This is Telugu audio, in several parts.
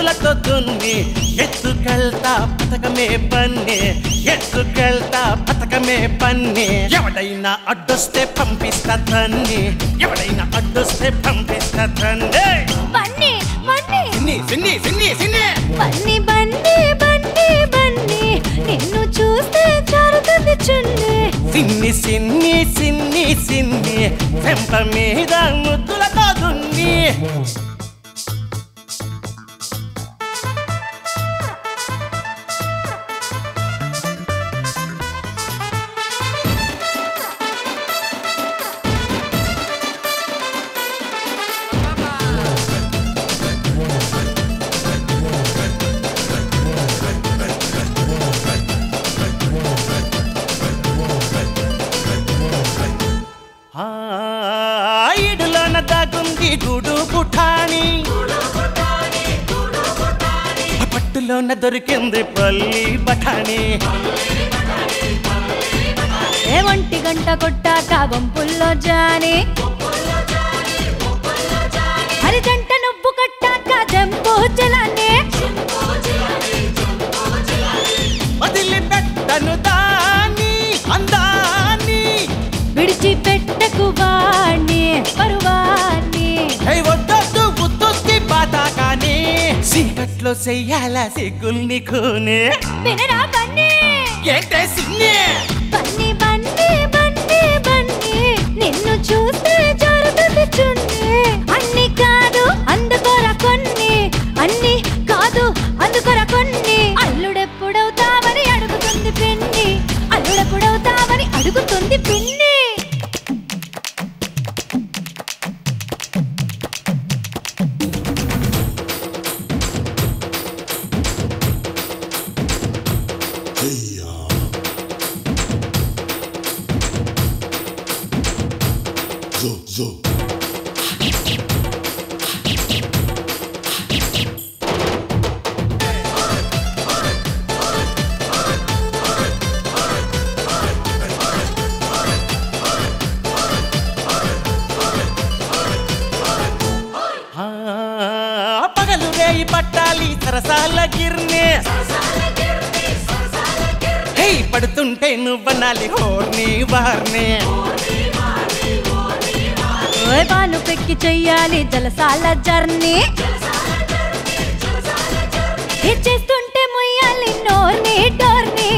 ముద్దులతో దున్ని ఎత్తుకెళ్తా పథకమే పన్నే ఎత్తుకెళ్తా పథకమే పన్నే ఎవడైనా అడ్డొస్తే పంపిస్తా తన్ని ఎవడైనా అడ్డొస్తే పంపిస్తా తన్నే బన్నీ బన్నీ సిన్ని సిన్ని సిన్ని సిన్ని బన్నీ బన్నీ బన్నీ బన్నీ నిన్ను చూస్తే జారుతుంది చున్నీ సిన్ని సిన్ని సిన్ని సిన్ని చెంప మీద ముద్దులతో దున్ని ఆ ఇడులోన దాగుంది గూడు పుఠాని పట్టులోన దొరికింది పల్లి బఠానీ ఏ ఒంటి గంట కొట్టాక గుంపుల్లో జాని హరి జంట నువ్వు కట్టాక జంపు జలాన్ని వదిలిపెట్టను దాన్ని అందాన్ని విడిచిపెట్టకు వాణ్ణి పరువాణ్ణి హే వద్దొద్దు ఉత్తుత్తి పాతాకాని సీకట్లో చెయ్యాల సిగ్గుల్ని కూనే వినరా బన్నీ ఏంటే సిన్ని బన్నీ బన్నీ బన్నీ బన్నీ నిన్ను చూస్తే జారుతుంది చున్నీ అన్ని కాదు అందుకోరా కొన్ని అన్ని కాదు అందుకోరా కొన్ని అల్లుడెప్పుడవుతావని అడుగుతుంది పిన్ని అల్లుడెప్పుడవుతావని అడుగుతుంది పిన్ని Zo, zo. ఆ, పగలు రేయి పట్టాలి సరసాల గిర్నే హే పడుతుంటే నువ్వనాలి హోర్ని వార్నే ఓయ్ పాలు పెక్కి చెయ్యాలి జలసాల జర్నీ ఇచ్చేస్తుంటే ముయ్యాలి నోర్ని డోర్ని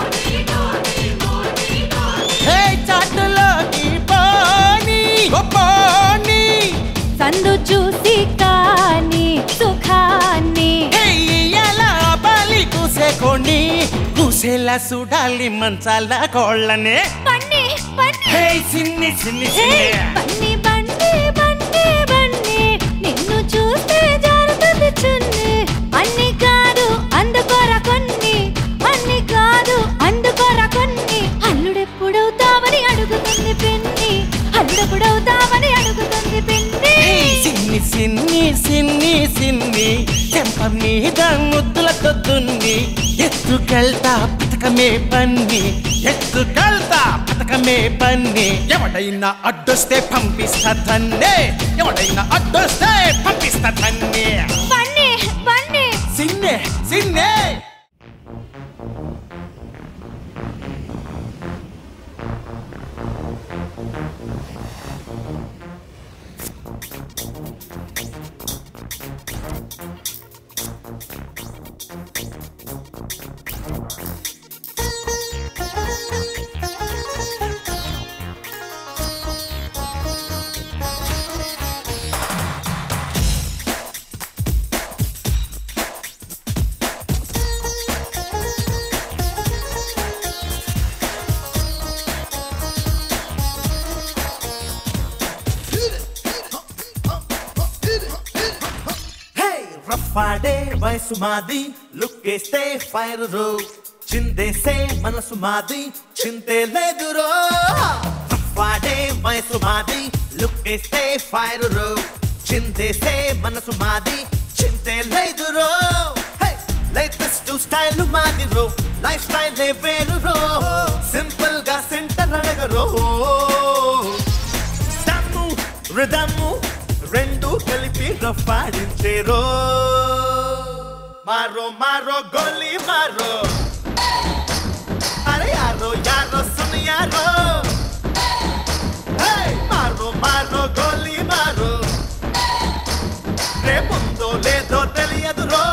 హే చాటులోకి పోని ఓ పోని సందు చూసి కాని సుఖాన్ని హే ఇయ్యాల బాలి కూసేకోండి కూసేలా చూడాలి మంచాల కోళ్ళనే బన్నీ బన్నీ హే సిన్ని సిన్ని హే, సిన్ని బన్నీ బన్నీ బన్నీ బన్నీ నిన్ను చూస్తే జారుతుంది చున్ని అన్ని కాదు అందుకోరా కొన్ని అన్ని కాదు అందుకోరా కొన్ని అల్లుడెప్పుడవుతావని అడుగుతుంది పిన్ని అల్లుడెప్పుడవుతావని అడుగుతుంది పిన్ని హే సిన్ని సిన్ని సిన్ని సిన్ని చెంప మీద ముద్దులతో దున్ని ఎత్తుకెళ్తా పథకమే పన్ని ఎత్తుకెళ్తా పథకమే పన్ని ఎవడైనా అడ్డొస్తే పంపిస్తా తన్నే ఎవడైనా అడ్డొస్తే పంపిస్తా తన్నే బన్నీ బన్నీ సిన్నే సిన్నే రఫాడే వయసు మాది లుక్కేస్తే ఫైర్ రో చిందేసే మనసు మాది చింతే లేదు రో రఫాడే వయసు మాది లుక్కేస్తే ఫైర్ రో చిందేసే మనసు మాది చింతే లేదు రో లేటెస్ట్ స్టైల్ మాది రో లైఫ్ స్టైల్ వేరు రో సింపుల్ గా సెంటర్ అడగరో దమ్ము రిదమ్ము రెండు కలిపి రఫాడించే రో मारो मारो गोली मारो अरे यारो यारो सुन यारो हे! मारो मारो గోలీ మారు రేపుందో లేదో తెలియదు రో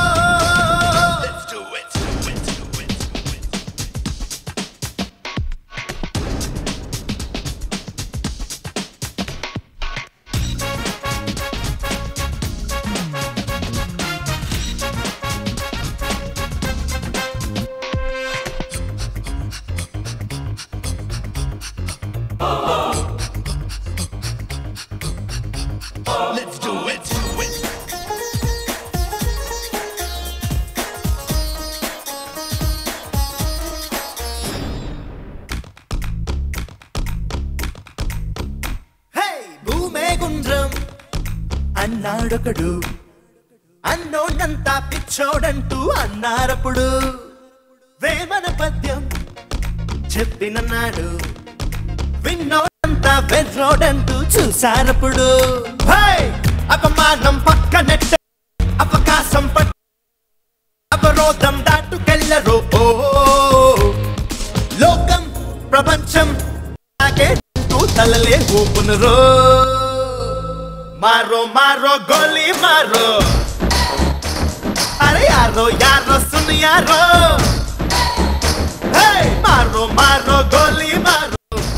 హే భూమే గుండ్రం అన్నాడొకడు అన్నోడంతా పిచ్చోడంటూ అన్నారప్పుడు వేమన పద్యం చెప్పినన్నాడు విన్నోడంతా వెర్రోడంటూ చూసారప్పుడు హే! అపమానం పక్కనెట్ట అవకాశం పట్ట అవరోధం దాటుకెళ్ళరు ఓ లోకం ప్రపంచం నాకే అంటూ తలలే ఊపునురో మారో మారో గోలీ మారో అరే యారో యారో సున్ యారో హే! మారో మారో గోలీ మారో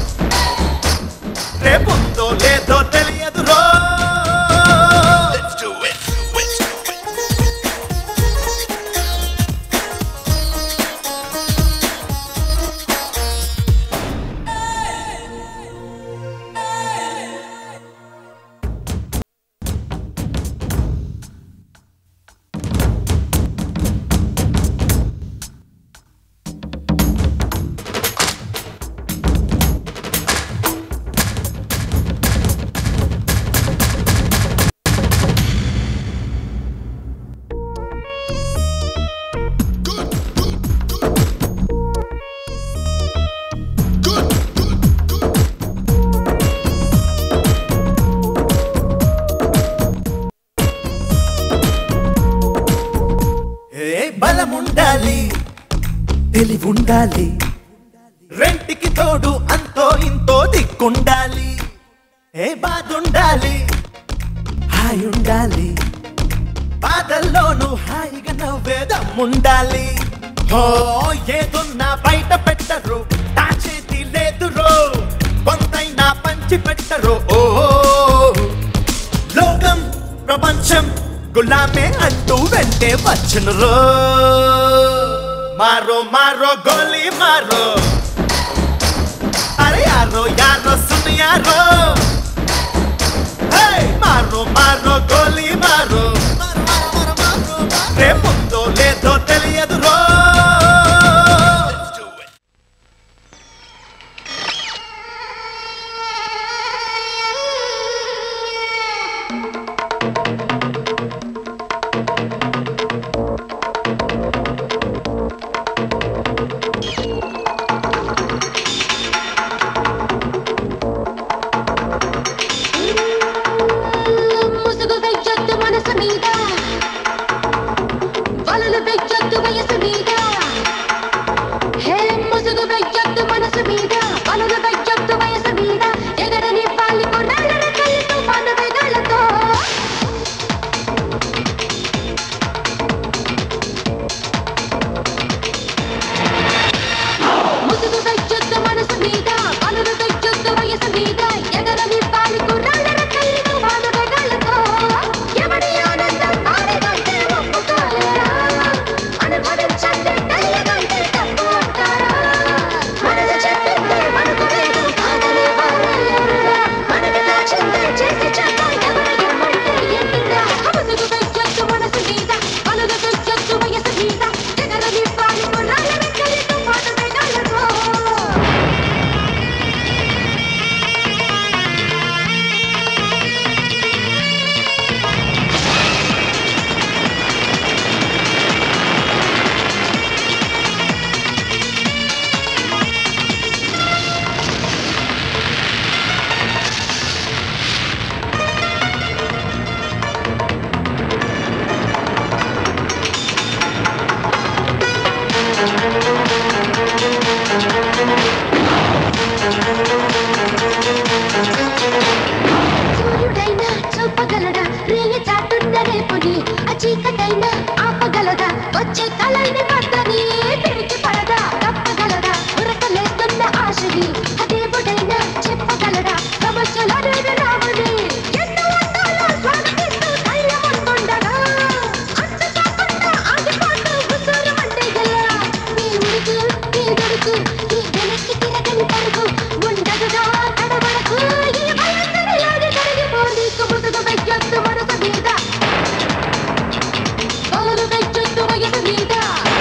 రేపుందో లేదో తెలియదు రో ఏ బలముండాలి తెలివుండాలి రెంటికి తోడు అంతో ఇంతో దిక్కుండాలి ఏ బాధ ఉండాలి హాయి ఉండాలి బాధల్లోనూ హాయిగా నవ్వేదమ్ముండాలి ఓ ఏదున్నా బయట పెట్టరు నా చేతి లేదురో కొంతైనా పంచి పెట్టరు ఓ లోకం ప్రపంచం గులామే అంటూ వెంటే వచ్చును రో మారో మారో గోలీ మారో అరే యారో యారో సున్ యారో హే! మారో మారో గోలీ మారో రేపుందో లేదో తెలియదు రో ముసుగు వెయ్యొద్దు మనసు మీద ఆపగలదా వచ్చే కలల్ని పద్దని పిరికి పడదా తప్పగలదా ఉరకలేస్తున్న ఆశని దేవుడైనా చెప్పగలరా సమస్యలనేవి రావని ఎన్నో అందాల స్వాగతిస్తూ ధైర్యం ఉంటుండగా అంచుకోకుండా ఆగిపోతూ ఉసూరు అంటే ఎలా నీ ఉడుకు నీ దొడుకు నీ వెనక్కి తిరగని పరుగు ఉండదుగా తడబడకు ఈ వయస్సుని లాగి కరిగిపోని కుముసుగు వెయ్యొద్దు మనసు మీద కలలు వెయ్యొద్దు వయసు మీద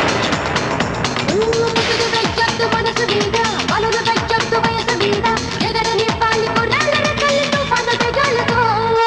ముసుగు వెయ్యొద్దు మనసు మీద కలలు వెయ్యొద్దు వయసు మీద ఎగరని పాలికు నల్లని కళ్ళతో పదతగలతో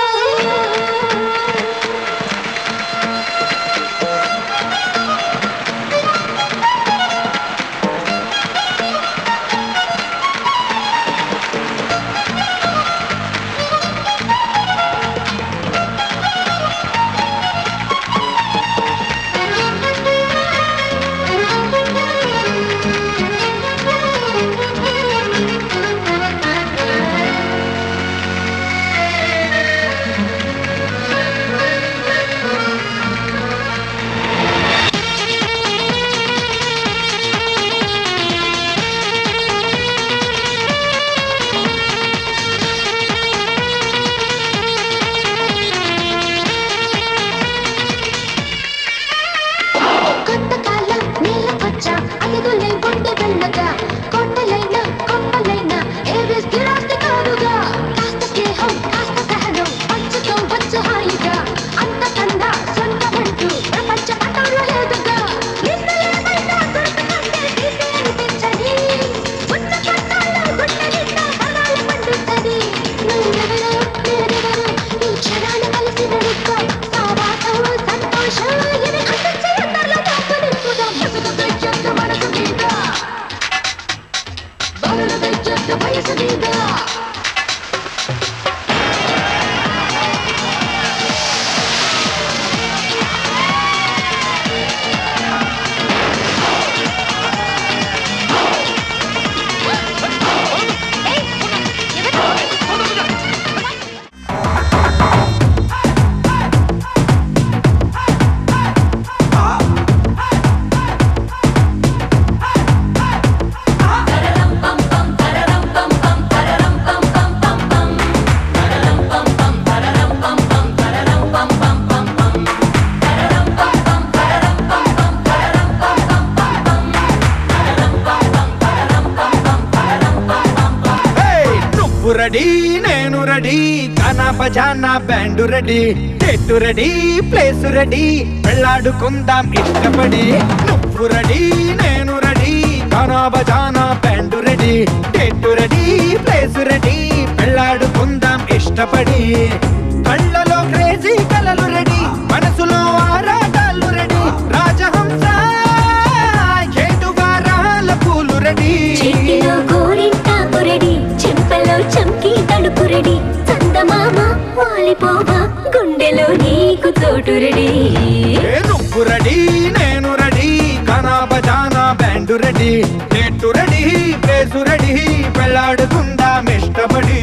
కొంతకాలం నీళ్ళకొచ్చా అడుగులై గుండె వెళ్ళగా కొండలైన కొంపలైన ఏవి స్థిరాస్తి కాదుగా కాస్త స్నేహం కాస్త సహనం పంచుతో వచ్చు హాయిగా అంతకన్నా సొంతమంటూ ప్రపంచ పటంలో లేదుగా నిన్నలేమైనా దొరకకంటే తీసి అనిపించని ఉన్న పట్టాల్లో గుండె నిండా కణాలు పండుతుంది నువ్వెవరో నేనెవరో ఈ క్షణాన కలిసి నడుద్దాం సావాసం సంతోషం ఇది అంతచేతలో నాకు నింపుదాం ముసుగు తెచ్చొద్దు మనసు మీద బరులు తెచ్చొద్దు వయసు మీద ఏయ్, నువ్వు రెడీ నేను రెడీ గానా బజానా బ్యాండు రెడీ చెట్టు రెడీ ప్లేస్ రెడీ వెళ్ళాడుకుందాం ఇష్టపడి నువ్వు రెడీ నేను రెడీ గానా బజానా బ్యాండు రెడీ చెట్టు రెడీ ప్లేస్ రెడీ వెళ్ళాడుకుందాం ఇష్టపడి కళ్ళలో క్రేజీ కలలు రెడీ మనసులో ఆరాటాలు రెడీ రాజహంస ఏటువారాల పూలు రెడీ చేతిలో గోరింటాకు రెడీ చెంపలో చంకి తడుపు రెడీ చందమామ వాలిపోవా గుండెలో నీకు చోటు రెడీ ఏ నువ్వు రెడీ నేను రెడీ కనా బజానా బ్యాండు రెడీ నెట్టు రెడీ ప్లేసు రెడీ వెళ్ళాడుకుందాం ఇష్టపడి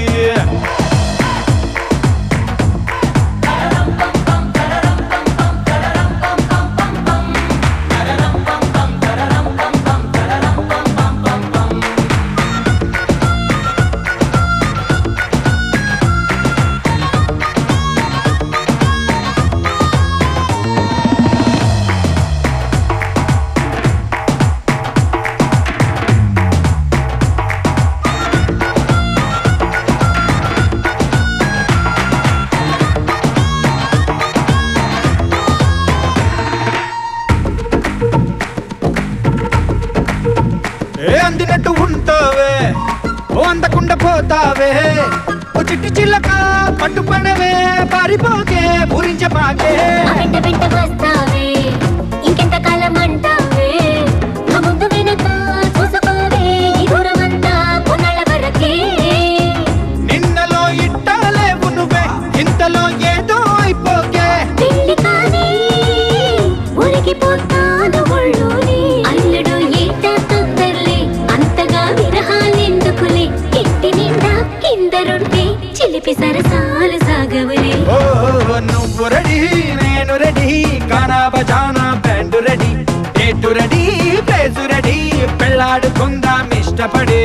ఏ అందినట్టు ఉంటావే ఓ అందకుండా పోతావే ఓ చిట్టి చిల్లక పట్టుపడవే పారిపోకే పూరించబాకే ఆ వెంట వెంట వస్తావే ఇంకెంత కాలం అంటావే నా ముందు వెనక చూసుకోవే ఈ దూరమంతా కొన్నాళ్ళ వరకే నిన్నలో ఇట్టాలేవు నువ్వే ఇంతలో ఏదో అయిపోకే పెళ్లి కానీ ఉరికిపోతాను ఒళ్ళోనే అల్లుడు ఏట తొందరలే అంతగా విరహాలెందుకులే ఇంటి నిండా కిందరుంటే చిలిపి సరసాలు సాగవులే ఓ నువ్వు రెడీ నేను రెడీ కానా బజానా పెళ్ళాడుకుందాం ఇష్టపడి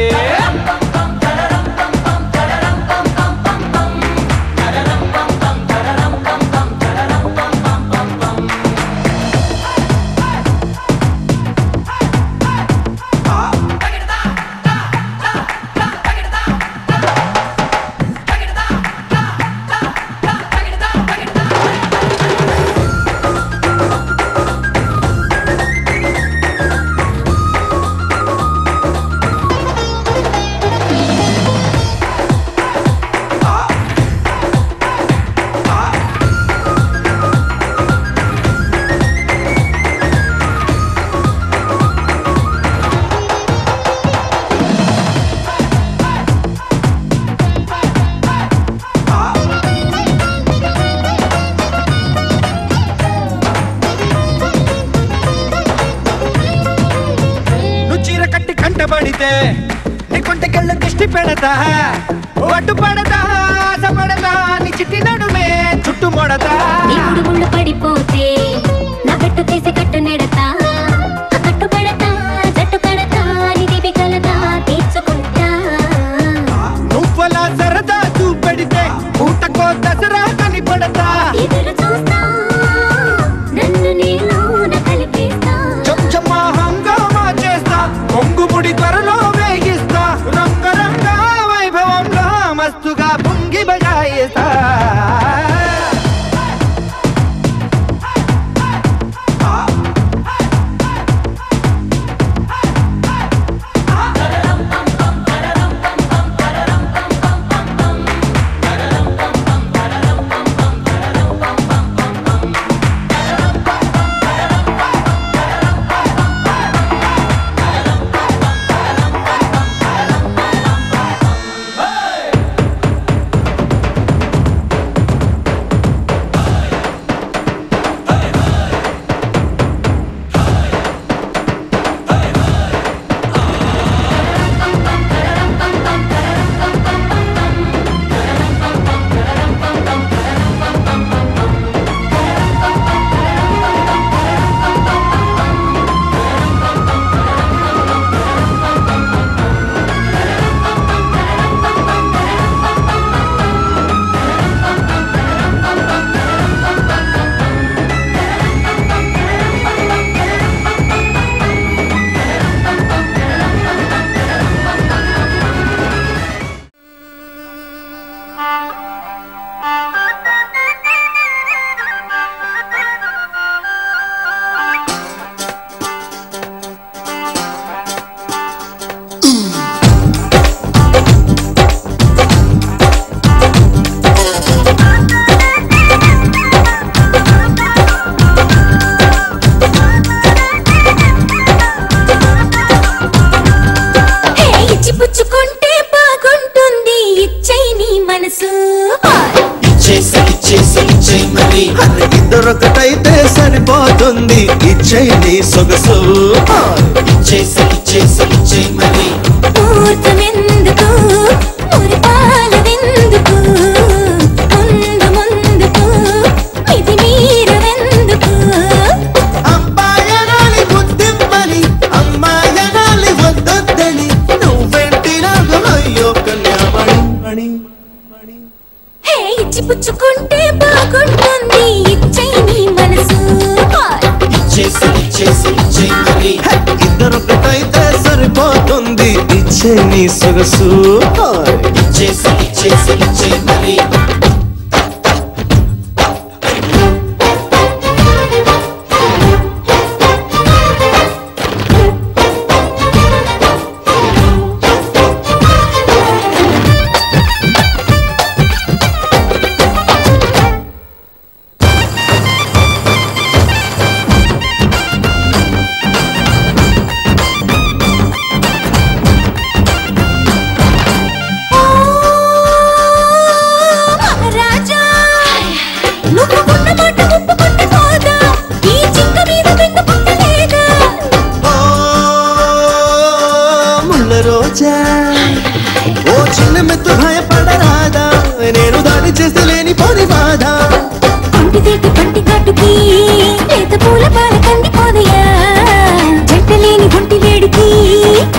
నువ్వు చీర కట్టి కంటబడితే నీ కొంటకెళ్ళ దిష్టి పెడతా అడ్డు పడతా ఆశ పడతా నీ చిట్టి నడుమే చుట్టు మొడతా ఇప్పుడు ముళ్ళు పడిపోతే నా పెట్టు తీసి కట్టు నెడతా ఆ కట్టు పడతా జట్టు కడతా నిధి కలతా తీర్చుకుంటా నువ్వలా సరదా చూపెడితే ఊటకో దసరా కనిపడతా ఎదురు చూస్తా నన్ను నేను కలిపేస్తా చెంచమ్మా హంగామా చేస్తా కొంగుముడి త్వరలో వేగిస్తా రంగరంగ వైభవంగా మస్తుగా పొంగి బజాయిస్తా హే ఇచ్చి పుచ్చుకుంటే బాగుంటుంది ఇచ్చై నీ మనసు ఇచ్చేసి ఇచ్చేసి ఇచ్చే మరి ఇద్దరొకటైతే సరిపోతుంది ఇచ్చేయండి సొగసు ఇచ్చేసి ఇచ్చేసి ఇచ్చే మరి పూర్తమెందుకు మురిపాలవెందుకు ముందు ముందుకు ఇది మీరవెందుకు అబ్బాయనాలి బుద్ధిమ్మని అమ్మాయనాలి వద్దొద్దని నువ్వెంటి నాకు అయ్యో కన్యామణి మణి హే ఇచ్చి పుచ్చుకుంటే బాగుంటుంది ఇచ్చై నీ మనసు ఇచ్చేసి ఇచ్చేసి ఇచ్చే మరి ఇద్దరొకటైతే సరిపోతుంది ఇచ్చే నీ సొగసు ఇచ్చేసి ఇచ్చేసి ఇచ్చే మరి ఓ మహారాజా నువ్వు ఉన్న మాట ఒప్పుకుంటే పోదా ఈ చింక మీద బెంగ పుట్టలేదా ఓ ముళ్ళ రోజా ఓ చిన్న మెత్తు భయపడరాదా నేను దాడి చేస్తే లేని పోని బాధ కంటి తేటి కంటి కట్టుకి లేత పూల పాల కంది పోదయా జంట లేని ఒంటి వేడికి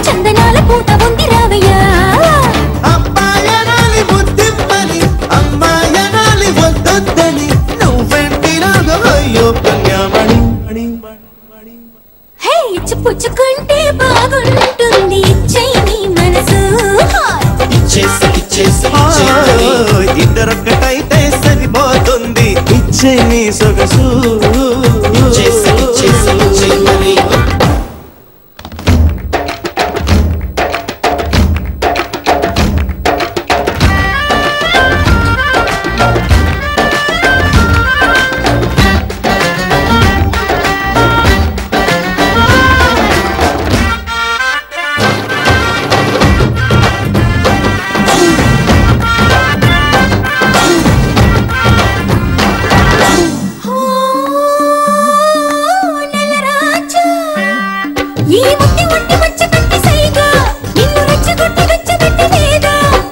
హే ఇచ్చి పుచ్చుకుంటే బాగుంటుంది ఇచ్చేయి నీ మనసు ఇచ్చేసి ఇచ్చేసి ఇచ్చే మరి ఇద్దరొక్కటైతే సరిపోతుంది ఇచ్చే నీ సొగసు ఇచ్చేసి ఇచ్చేసి ఇచ్చే మరి నెలరాజు ఈ ముట్టి ముట్టి మచ్చ కట్టి సైగా నిన్ను రెచ్చగొట్టి రెచ్చగొట్టి వేగా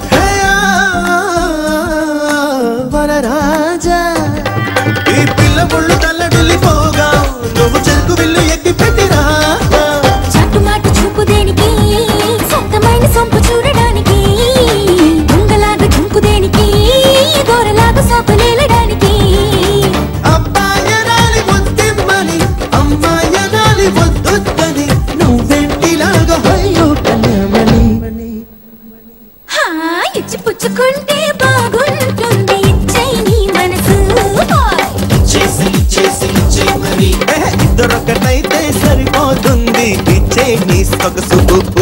వరరాజా ఈ పిల్ల ముళ్ళు తల్లడిల్లిపోగా నువ్వు చెరుకు విల్లు ఎక్కి పెట్టిరా చాటుమాటు చూపు దేనికి సొంతమైన సొంపు చూడడానికి దొంగలాగా చుంపు దేనికి దూరలాగా సాపలేలడానికి అబ్బాయనాలి వద్దిమ్మని అమ్మాయనాలి వద్దొద్దని నువ్వెంటిలాగా అయ్యో కళ్యామణి హా ఇచ్చి పుచ్చుకుంటే బాగుంటుంది ఇచ్చేయి నీ మనసు హాయ్. ఇచ్చేసి ఇచ్చేసి ఇచ్చే మరి ఏ, ఇద్దరొక్కటైతే సరిపోతుంది ఇచ్చే నీ సొగసు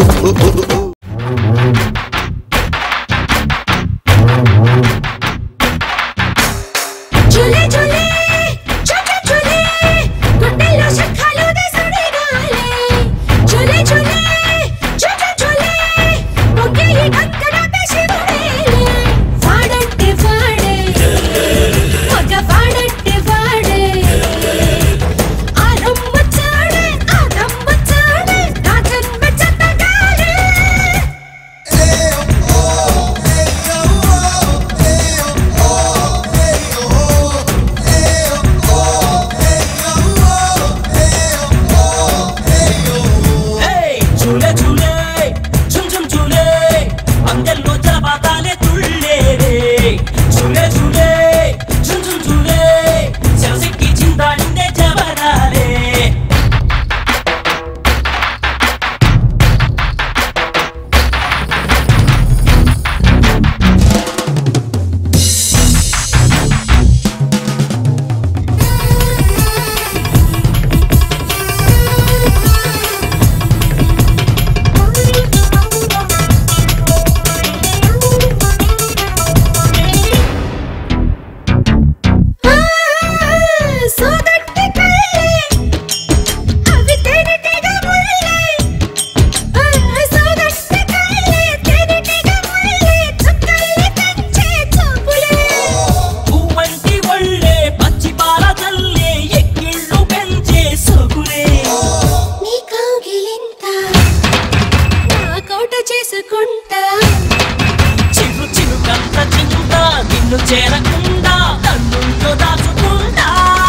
ఝులే ఝులే ఝులే ఝులే గుండెల్లో శంఖాలు దేశుడి గాలే ఝులే ఝులే ఝులే ఝులే పొంగే ఈ గంగన శివుడేలే వాడంటే వాడే మగ వాడంటే వాడే ఆ రమ్మ చాడే ఆ రమ్మ చాడే నా జన్మ చెత్తగాడే చూలే చూలే చుమ్ చుమ్ చూలే అందెల్లో జలపాతాలే తుళ్ళే రే చూలే చూలే చుమ్ చుమ్ చూలే శవసిక్కి చింతాడిందే జవరాలే సోదట్టి కళ్ళే అవి తేనెటీగ ముళ్ళే సోదట్టి కళ్ళే తేనెటీగ ముళ్ళే చుక్కల్ని తెచ్చే చూపులే పువ్వంటి ఒళ్ళే పచ్చి పాల జల్లే ఎక్కిళ్ళు పెంచే సొగులే నీ కౌగిలింత నా కోట చేసుకుంటా చిరు చిరు కంత చింత నిన్ను చేరకుండా తన్నుల్లో దాచుకుంటా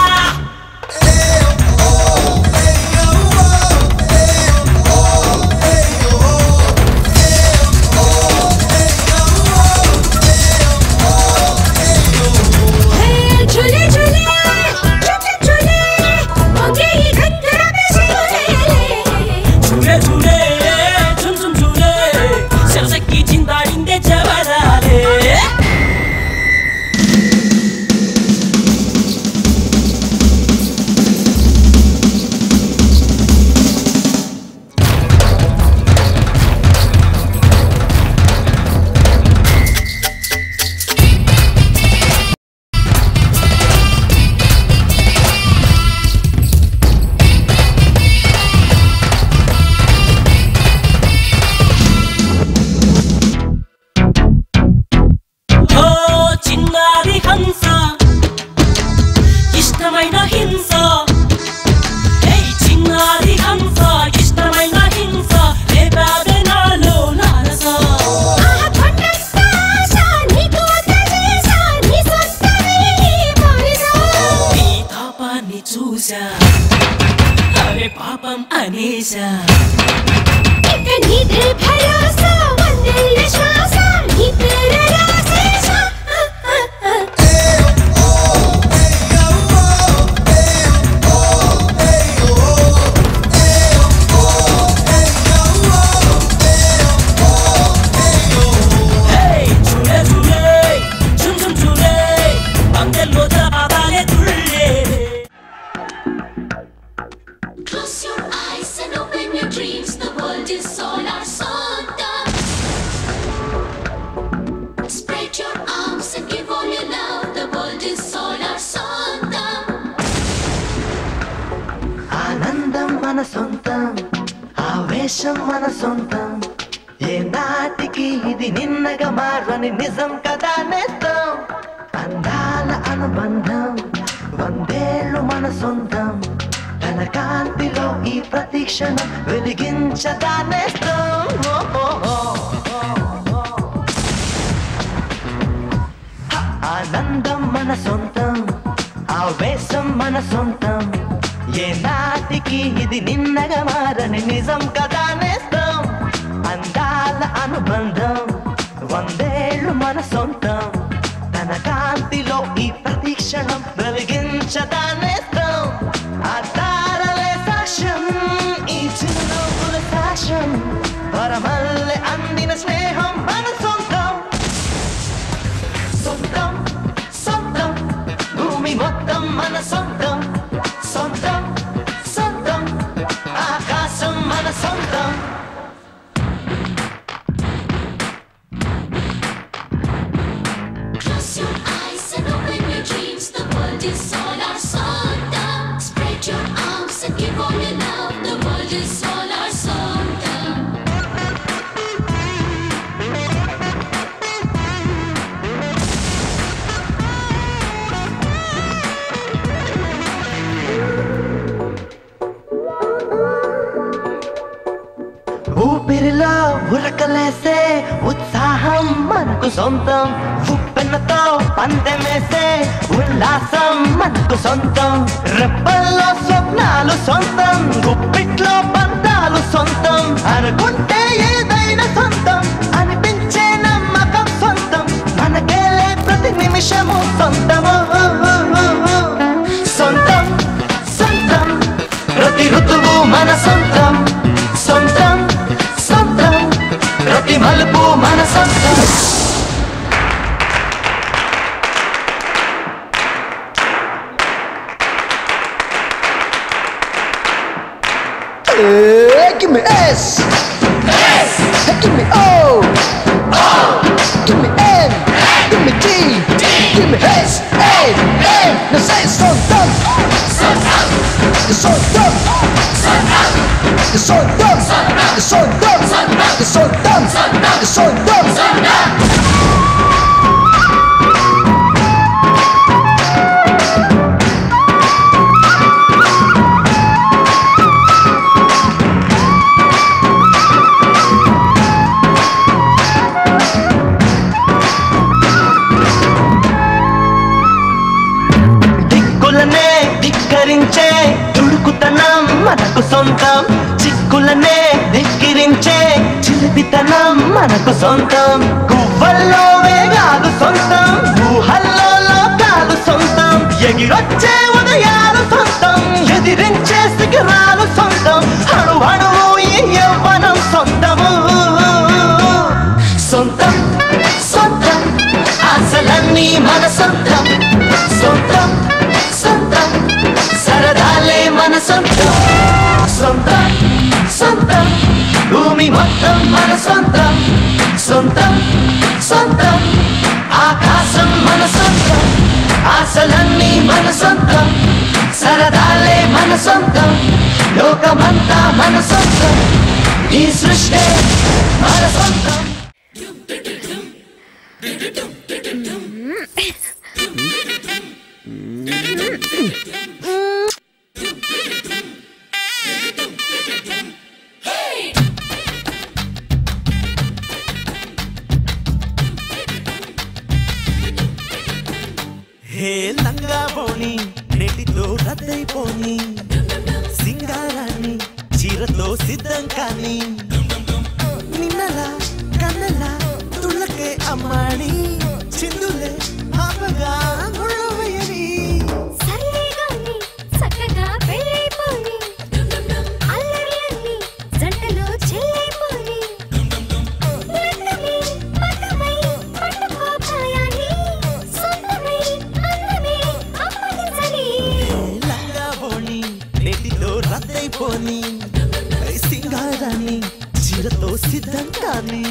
హే ఝులే ఝులే ఝులే ఝులే పొంగే ఈ గంగన శివుడేలే చూలే చూలే చుమ్ చుమ్ చూలే శవసక్కి చింతాడిందే జవరాలే ఓ చిన్నారి హంస ఇష్టమైన హింస ఏయ్ చిన్నారి హంస ఇష్టమైన హింస రేపాదే నాలో నారస ఆహా కొండంత ఆశ నీకు వదిలేసా నీ సొంతమే మారిసా నీ తాపాన్ని చూసా అరే పాపం అనేసా ఇక నీదే భరోసా వందేళ్ల శ్వాస నీ పేరు రాసేసా dreams, the world is all our sodom. Spread your arms and give all your love, the world is all our sodom. ఆనందం మన సొంతం ఆవేశం మన సొంతం ఏ నాటికి ఇది నిన్నగా మారని నిజం కదా నేస్తం అందాల అనుబంధం వందేళ్ళు మన సొంతం తన కాంతిలో ఈ ప్రతీక్షణం వెలిగించదా నేస్తం ఓ, ఓ, ఓ, ఓ, ఓ. ఆనందం మన సొంతం ఆవేశం మన సొంతం ఏ నాటికి ఇది నిన్నగా మారని నిజం కదా నేస్తం అందాల అనుబంధం వందేళ్ళు మన సొంతం తన కాంతిలో ఈ ప్రతీక్షణం వెలిగించదా నేస్తం ఆ తారలే సాక్ష్యం ఈ చిరునవ్వుల సాక్ష్యం పరమల్లె అందిన స్నేహం మన సొంతం సొంతం సొంతం భూమి మొత్తం మన సొంతం సొంతం సొంతం ఆకాశం మన సొంతం Close your eyes and open your dreams. The world is all our sodom. Spread your arms and give all your love. The world is all our sodom. ఊపిరిలో ఉరకలేసే ఉత్సాహం మనకు సొంతం ఉప్పెన్నతో పందెమేసే ఉల్లాసం మనకు సొంతం రెప్పల్లో స్వప్నాలు సొంతం గుప్పిట్లో పంతాలు సొంతం అనుకుంటే ఏదైనా సొంతం అనిపించే నమ్మకం సొంతం మనకేలే ప్రతి నిమిషము సొంతము సొంతం సొంతం ప్రతి ఋతువు మన సొంతం సొంతం సొంతం ప్రతి మలుపు మన సొంతం Hey, give me S. S. Hey, give me O. O. Give me N. Give me D. D. Give me H. A. N. Now say so dumb. So dumb. You're so dumb. So dumb. You're so dumb. You're so dumb. You're so dumb. You're so dumb. So dumb. దిక్కులనే ధిక్కరించే దుడుకుతనం మనకు సొంతం చిక్కులనే ధిక్కిరించే చిలిపితనం మనకు సొంతం గువ్వల్లో వేగాలు సొంతం ఊహల్లో లోకాలు సొంతం ఎగిరొచ్చే ఉదయాలు సొంతం ఎదిరించే శిఖరాలు సొంతం అణు అణువు ఈ యవ్వనం సొంతము సొంతం సొంతం ఆశలన్నీ మన సొంతం సొంతం సొంతం సరదాలే మన సొంతం సొంతం సొంతం భూమి మొత్తం మన సొంతం సొంతం సొంతం ఆకాశం మన సొంతం ఆశలన్నీ మన సొంతం సరదాలే మన సొంతం లోకమంతా మన సొంతం ఈ సృష్టి మన సొంతం హే లంగా పోని నేటితో రద్దయిపోని సింగారాన్ని చీరతో సిద్ధం కాని నిన్నలా కన్నలా తుళ్ళకే అమ్మాడి చిందులే ఆపగా ముళ్ళవేయని సర్లే గాని చక్కగా పెళ్ళైపోయి అల్లరి అల్లి జంటలో చెల్లైపోయి లండమే పట్టమై పట్టుకో భయాన్ని సొంతమై అందమే అప్పగించని లంగా పోని నేటితో రద్దయిపోని హై సింగారాని చీరతో సిద్ధం కానీ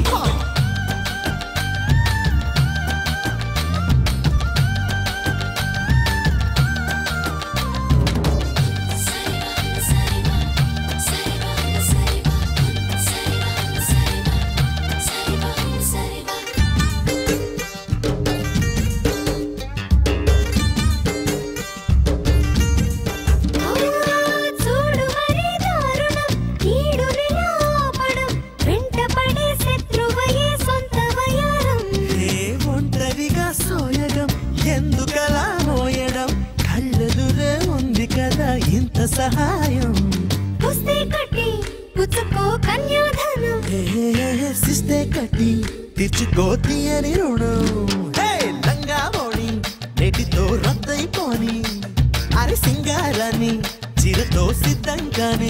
చూడు మరి దారుణం కీడుని ఆపడం వెంటపడే శత్రువయే సొంత వయారం ఏ ఒంటరిగా సోయడం ఎందుకలా మోయడం కళ్ళెదురే ఉంది కదా ఇంత సహాయం పుస్తే కట్టి పుచ్చుకో కన్యాధనం ఏ సిస్తే కట్టి తెచ్చుకో తీయని రుణం హే, లంగా మోణి నేటితో రద్దయిపోని అరే సింగారాన్ని చీరతో సిద్ధంగానే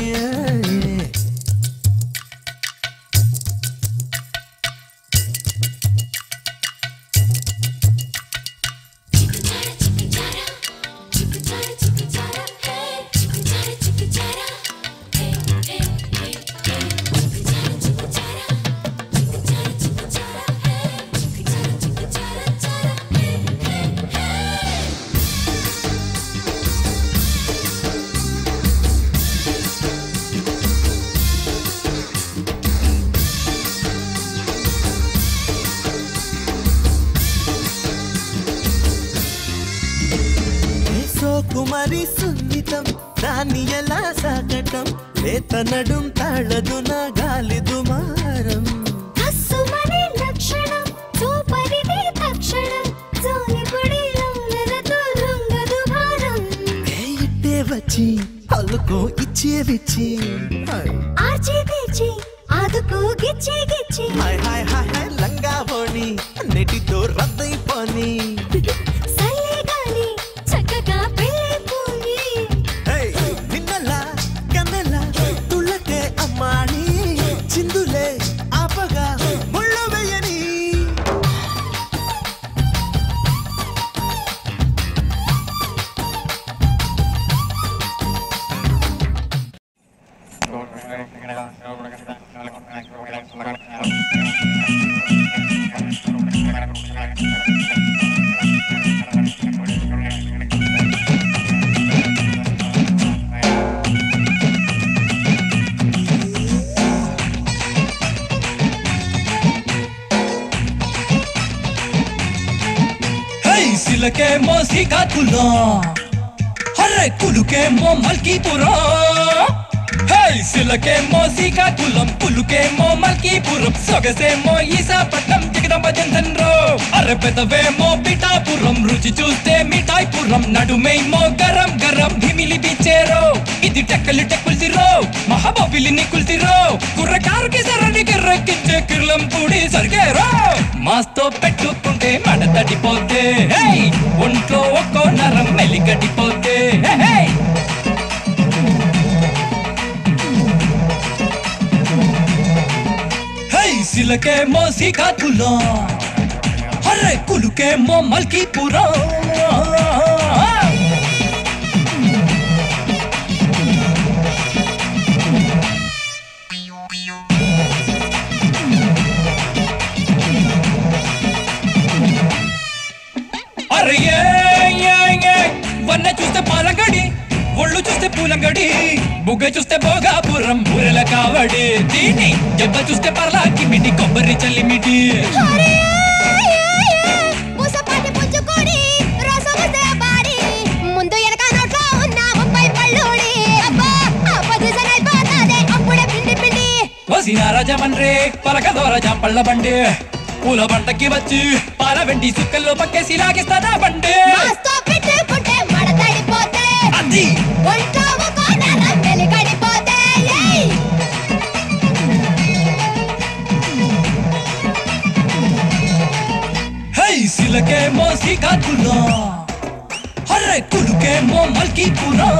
సోకుమరి సున్నితం దాన్ని ఎలా సాగటం లేత నడుం తాళదు నా గాలి దుమారం కస్సుమనే లక్షణం చూపరిదే తక్షణం జోలిపడి లౌలలతో లొంగదు భారం ఏ ఇట్టే వచ్చి అల్లుకో ఇచ్చే విచ్చి ఆచి తెచ్చి ఆదుకో గిచ్చి గిచ్చి హాయ్ హాయ్ హాయ్ హాయ్ లంగా పోని నెటితో రద్దయిపోని సల్లే గాలి చక్కగా పెళ్ళి పోయి హే, నిన్నలా కన్నెలా తుళ్ళకే అమ్మాడి చిందులే ఆపగా ముళ్ళు వేయని హై సిలకేమో శ్రీకాకుళం హర్రే కులుకేమో మల్కీపురం హై సిలకేమో శ్రీకాకుళం పులుకేమో మల్కీపురం సొగసేమో ఈసాపట్నం జగదంబ జంధన్రో అర్రె పెదవేమో పిఠాపురం రుచి చూస్తే మిఠాయిపురం నడుమేమో గరం గరం భిమిలి బిచ్చేరో ఇది టెక్కలు టెక్కుల్సిరో మహాబాబిలిని కుల్సిరో కుర్రకారుకి సరణి గిర్రెక్కించే కిర్లం పూడి సరిగేరో మాస్తో పెట్టుకుంటే మడ తడిపోతే హే ఒంట్లో ఒక్కో నరం మెలిగడిపోతే హే, హే హై సిలకేమో శ్రీకాకుళం హర్రే కులుకేమో మల్కీపురం అరే ఏ, ఏ, ఏ, వన్న చూస్తే పాలంగడి ఒళ్ళు చూస్తే పూలంగడి బుగ్గ చూస్తే భోగాపురం బూరెల కావడి దీని జబ్బ చూస్తే పర్లాకి మిడి కొబ్బరి చల్లిమిటి పూసపాటి పుంజుకొని రసముసే బారి ముందు వెనక నోట్లో ఉన్న ముప్పై పళ్ళుడి అబ్బా ఆ పొజిషన్ అయిపోతాదే అప్పుడే పిండి పిండి వసిన రాజమన్రే పలక దోర జాంపళ్ళ బండి పూల బంటకి వచ్చి పాల వెండి సుక్కల్లో పక్కేసి లాగిస్తానా బండి మాస్తో పెట్టుకుంటే మడతడిపోతే అది ఒంట్లో ఒక నరం వెలిగడిపోతే ఏయ్! హై సిలకేమో శ్రీకాకుళం హర్రే కులుకేమో మల్కీపురం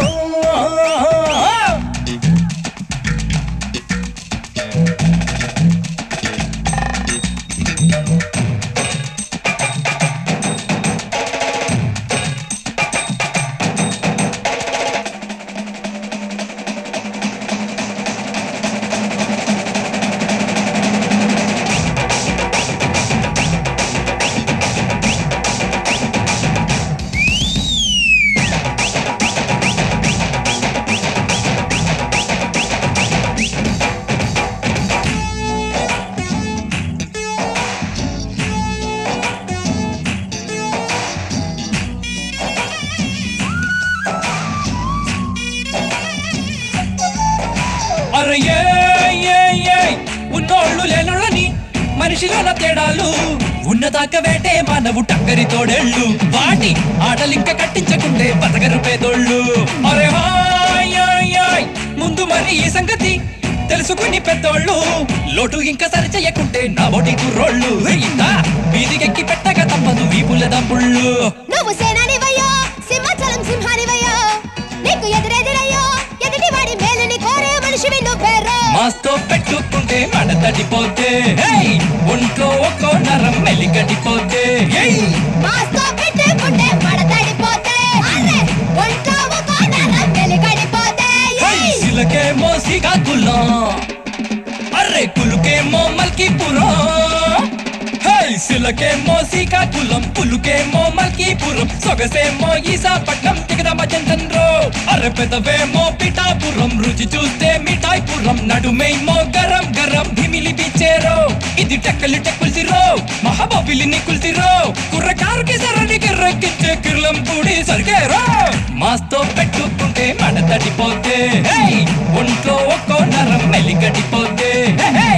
అరే ఏయ్, ఏయ్, ఏయ్, ఉన్నోళ్ళు లేనోళ్ళని మనిషిలోన తేడాలు ఉన్నదాకా వేటే మానవు టక్కరి తోడేళ్ళు వాటి ఆటలింక కట్టించకుంటే బతకరు పేదోళ్ళు అరే హాయ్, హాయ్, హాయ్, ముందు మరి ఈ సంగతి తెలుసుకుని పెద్దోళ్ళు లోటు ఇంకా సరి చెయ్యకుంటే నా బోటి కుర్రోళ్ళు ఇందా వీధికెక్కి పెట్టక తప్పదు వీపుల దమ్ముళ్ళు నువ్వు సేనానివయ్యో సింహాచలం సింహానివయ్యో నీకు ఎదురెదురయ్యో ఎదుటి వాడి మేలుని కోరే మనిషివి నువ్వేరో మాస్తో పెట్టుకుంటే మడ తడిపోతే హేయ్! ఒంట్లో ఒక్కో నరం మెలిగడిపోతే ఏయ్! మాస్తో పెట్టుకుంటే మడతడిపోతే అరే ఒంట్లో ఒక నరం వెలిగడిపోతే హేయ్! సిలకేమో శ్రీకాకుళం అర్రే కులుకేమో మల్కీపురం హేయ్! సిలకేమో శ్రీకాకుళం పులుకేమో మల్కీపురం సొగసేమో ఈసాపట్నం దిగదమ్మ చంద్రో అర్రె పెదవేమో పిఠాపురం రుచి చూస్తే మిఠాయిపురం నడుమేమో గరం గరం భిమిలి బిచ్చేరో ఇది టెక్కలి టెక్కులు తిరో మహాబాబిలిని కుల్తిరో కుర్రకారుకి సరనికి రెక్కించే కిర్లం పూడి సరిగేరో మాస్తో పెట్టుకుంటే మడ తడిపోతే హేయ్! ఒంట్లో ఒక్కో నరం మెలిగడిపోతే హే, హే!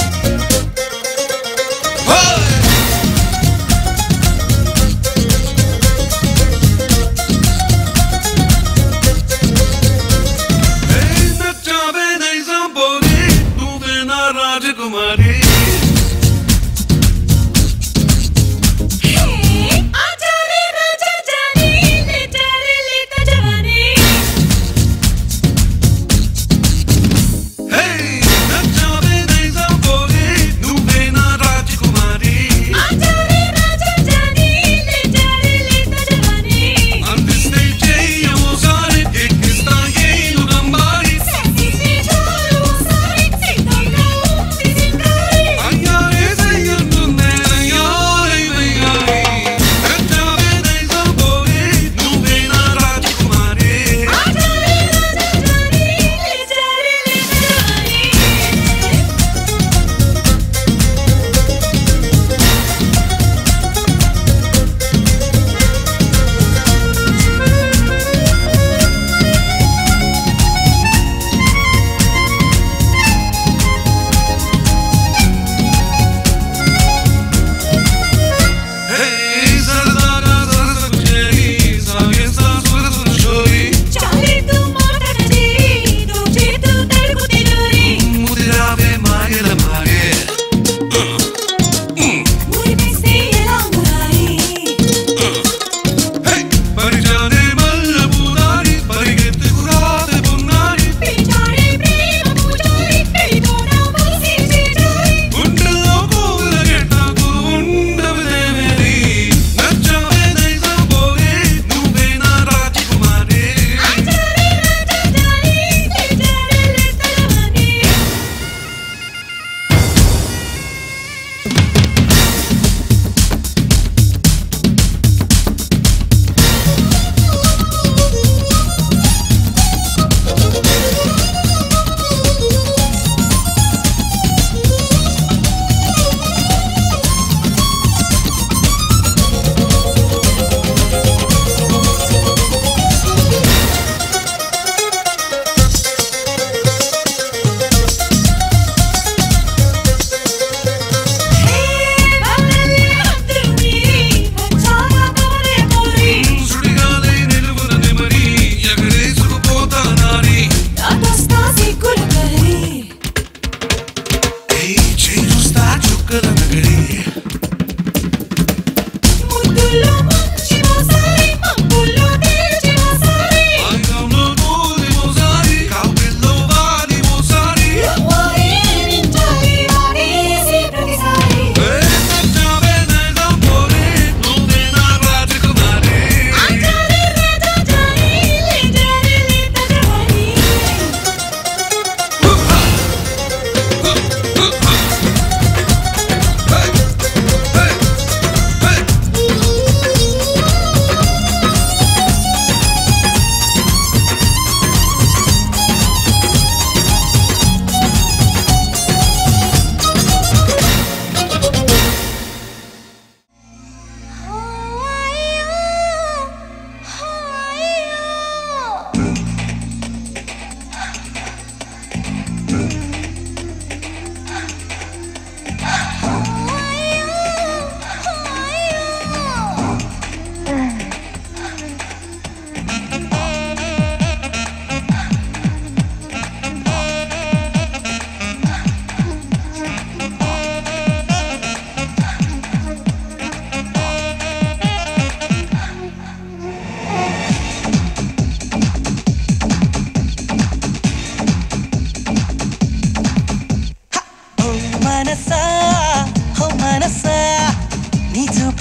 Hey!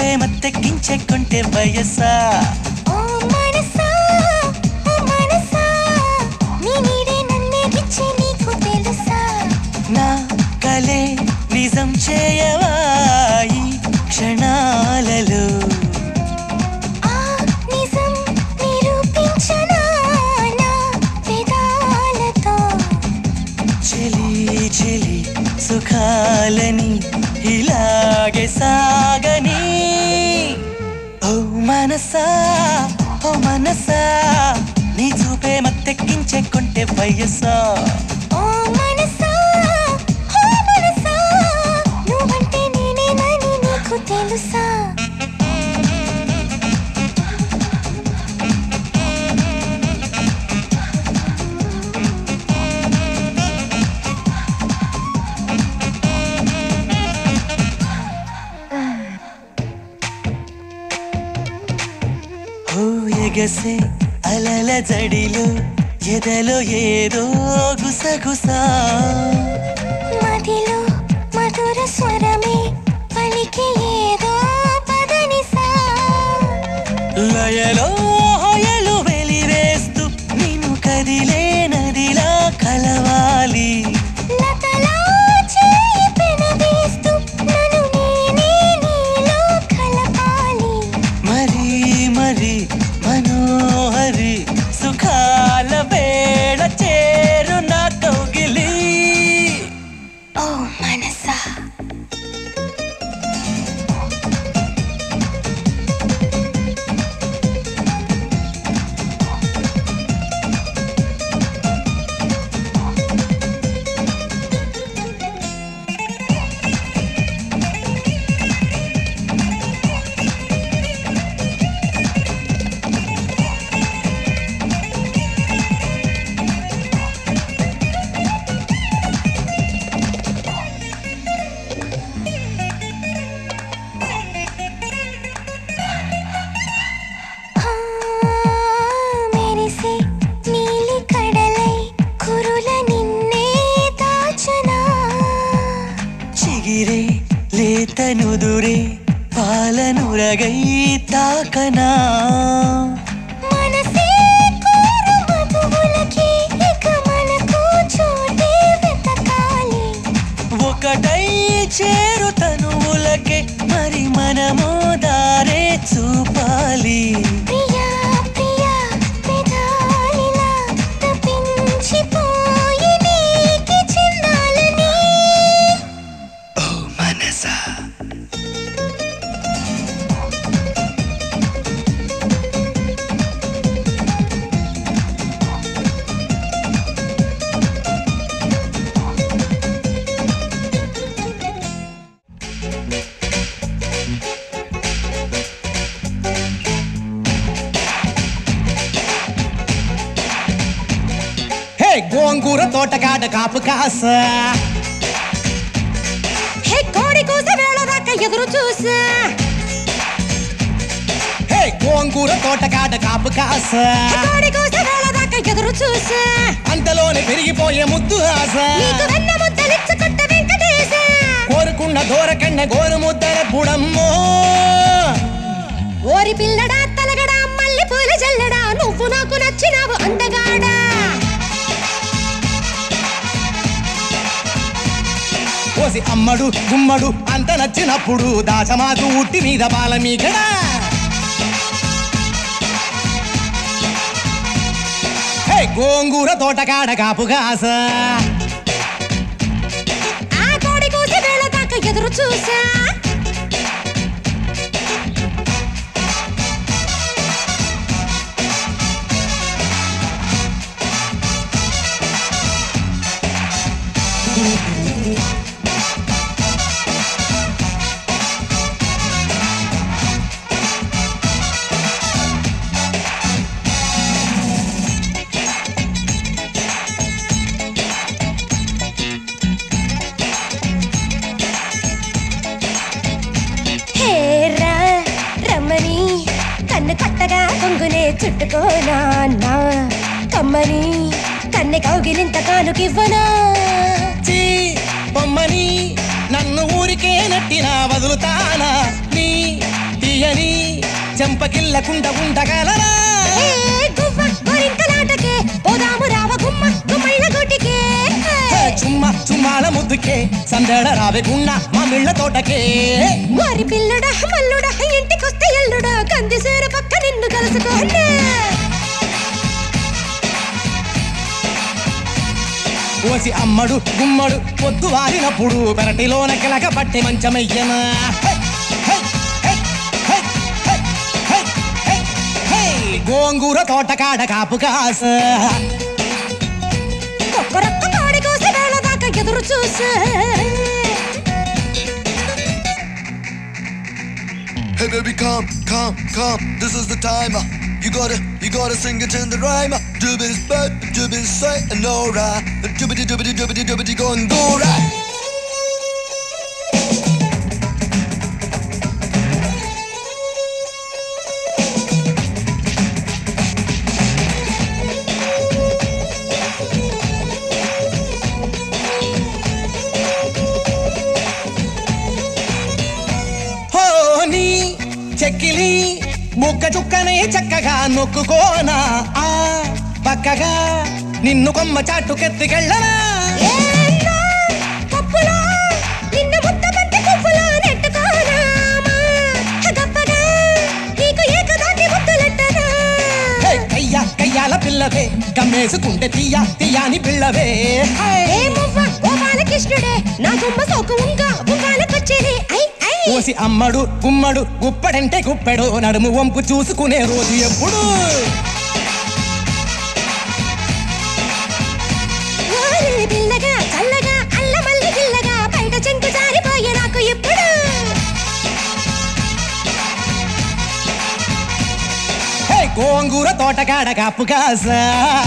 చూపే మత్తెక్కించే కొంటే వయస్సా ఓ మనసా ఓ మనసా నీ నీడే నన్నే గిచ్చే నీకు తెలుసా నా కలే నిజం చేయవా ఈ క్షణాలలో ఆ నిజం నిరూపించనా నా పెదాలతో చెలి చెలి సుఖాలని ఇలాగే సాగని ఓ మనసా ఓ మనసా నీ చూపే మత్తెక్కించే కొంటే వయస్సా ఓ మనసా ఓ మనసా నువ్వంటే నేనేనని నీకు తెలుసా ఓ ఎగసే అలల జడిలో ఎదలో ఏదో గుసగుసా మదిలో మధుర స్వరమే పలికి ఏదో పదనిసా లయలో హొయలు వెలివేస్తూ నిన్ను కదిలే నదిలా కలవాలి లతలా చేయి పెనవేస్తూ నన్ను నేనే నీలో కలపాలి మరి మరి మనోహరి సుఖాల వేళ చేరు నా కౌగిలి ఓ మనసా ఆ, మెరిసే నీలి కడలై కురుల నిన్నే దాచనా చిగిరే లేత నుదురే పాలనురగై తాకనా మనసే కోరు మధువులకి ఇక మనకు చోటే వెతకాలి ఒకటై చేరు తనువులకే మరి మనము దారే చూపాలి ప్రియా ప్రియా పెదాలిలా తప్పించిపోయి నీకి చెందాలని ఓ మనసా హే గోంగూర తోటకాడ కాపు కాస హే కోడి కూసే వేళ దాకా ఎదురు చూసా హే గోంగూర తోటకాడ కాపు కాస కోడి కూసే వేళ దాకా ఎదురు చూసా అంతలోనే పెరిగిపోయే ముద్దు ఆశ నీకు వెన్న ముద్దలిచ్చుకుంట వెంకటేశ కోరుకున్న దూరకండ గోరు ముద్దల పుడమ్మో ఓరి పిల్లడా తలగడా మల్లె పూల జల్లడా నువ్వు నాకు నచ్చినావు అందగాడా కోసి అమ్మడు గుమ్మడు అంత నచ్చినప్పుడు దాచమాకు ఉట్టి మీద బాల మీగడా హే గోంగూర తోటకాడ కాపు కాస ఆ కోడి కూసే వేళ దాకా ఎదురు చూసా హేరా రమ్మని కన్ను కొత్తగా కొంగునే చుట్టుకోనా నా కమ్మని కన్నె కౌగిలింత కానుకివ్వనా చీ బొమ్మని నన్ను ఊరికే నట్టినా వదులుతానా నీ చెంపకిల్లకుండా ఉండగలరా ఏ గువ్వ గోరింకలాటకే పోదాము రావ గుమ్మ గుమ్మళ్ళ గుటికే హే, చుమ్మ చుమ్మాల ముద్దుకే సందడ రావకుండా మా మిళ్ళ తోటకే మరి పిల్లడ మల్లుడ ఇంటికొస్తే ఎల్లుడ కందిసేర పక్క నిన్ను కలుసుకోండి ఓసి అమ్మడు గుమ్మడు పొద్దు వారినప్పుడు పెరటిలోన కిలక పట్టి మంచమయ్యనా హే, హే, హే, హే, హే, హే, హే, హే. గోంగూర తోటకాడ కాపు కాస ఒక్కరొక్క కోడి కోసి వేళ దాకా ఎదురు చూసా Hey baby, come, come, come. This is the time. uh, You gotta, you gotta sing it in the rhyme. uh, Doobie bad, doobie say, no right. Doobie doobie doobie doobie go and go right. హోని చెక్కిలి ముక్క చుక్కనే చక్కగా నొక్కుకోనా ఆ పక్కగా నిన్ను కొమ్మ చాటుకెత్తికెళ్ళనా ఏన్నా పప్పులా నిన్ను ముద్దబంతి పువ్వులా నెట్టుకోనామా గప్పగా నీకు ఏకదాటి ముద్దులెట్టనా హే, కయ్యా కయ్యాల పిల్లవే కమ్మేసుకుంటే తీయ తీయాని పిల్లవే ఏ మువ్వ ఓ బాలకృష్ణుడే నా గుమ్మ సోకు ఉంగ ఉంగాలకొచ్చేనే ఐ ఐ ఓసి అమ్మడు గుమ్మడు గుప్పడంటే గుప్పెడు నడుము వంపు చూసుకునే రోజు ఎప్పుడు ఓరి పిల్లగా చల్లగా అల్లమల్లి పిల్లగా బయట చెంకు జారిపోయే నాకు ఎప్పుడు హే గోంగూర తోటకాడ కాపు కాసా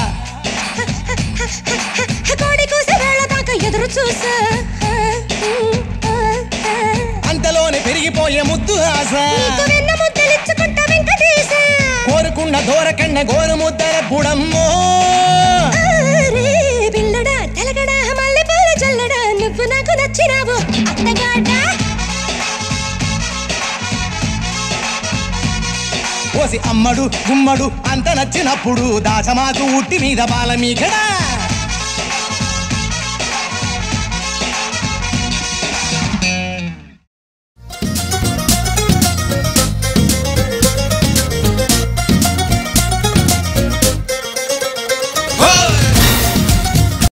కోడి కూసి వేళ దాకా ఎదురు చూసా అంతలోనే పెరిగిపోయే ముద్దు ఆశ నీకు వెన్న ముద్దలిచ్చుకుంటా వెంకటేశ కోరుకున్న దూరకన్న గోరు ముద్దర పుడమ్మో రే పిల్లడా తెలగడా మల్లె పూల చల్లడా నువ్వు నాకు నచ్చినావు అత్తగాడ ఓసి అమ్మడు గుమ్మడు అంత నచ్చినప్పుడు దాచమాకు ఉట్టి మీద బాల మీకడా